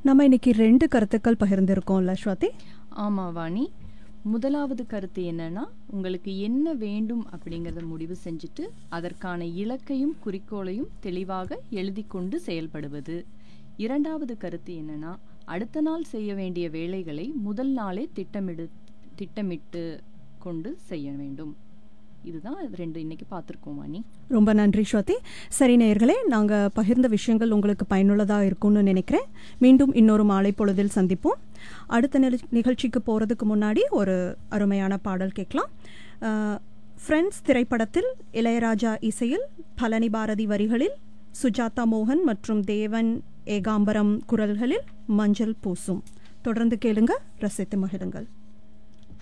நம்ம இன்னைக்கு ரெண்டு கருத்துக்கள் பகிர்ந்திருக்கோம்ல ஸ்வாதி ஆமாம் வாணி முதலாவது கருத்து என்னன்னா உங்களுக்கு என்ன வேண்டும் அப்படிங்கிறத முடிவு செஞ்சுட்டு அதற்கான இலக்கையும் குறிக்கோளையும் தெளிவாக எழுதி கொண்டு செயல்படுவது இரண்டாவது கருத்து என்னன்னா அடுத்த நாள் செய்ய வேண்டிய வேலைகளை முதல் நாளே திட்டமிடு திட்டமிட்டு கொண்டு செய்ய வேண்டும் இதுதான் ரெண்டு இன்னைக்கு பார்த்துருக்கோம் வாணி ரொம்ப நன்றி ஸ்வாதி சரி நேயர்களே நாங்கள் பகிர்ந்த விஷயங்கள் உங்களுக்கு பயனுள்ளதாக இருக்கும்னு நினைக்கிறேன் மீண்டும் இன்னொரு மாலை பொழுதில் சந்திப்போம் அடுத்த நில- நிகழ்ச்சிக்கு போகிறதுக்கு முன்னாடி ஒரு அருமையான பாடல் கேட்கலாம் ஃப்ரெண்ட்ஸ் திரைப்படத்தில் இளையராஜா இசையில் பழனி பாரதி வரிகளில் சுஜாதா மோகன் மற்றும் தேவன் ஏகாம்பரம் குரல்களில் மஞ்சள் பூசும் தொடர்ந்து கேளுங்க ரசித்து மகிழுங்கள்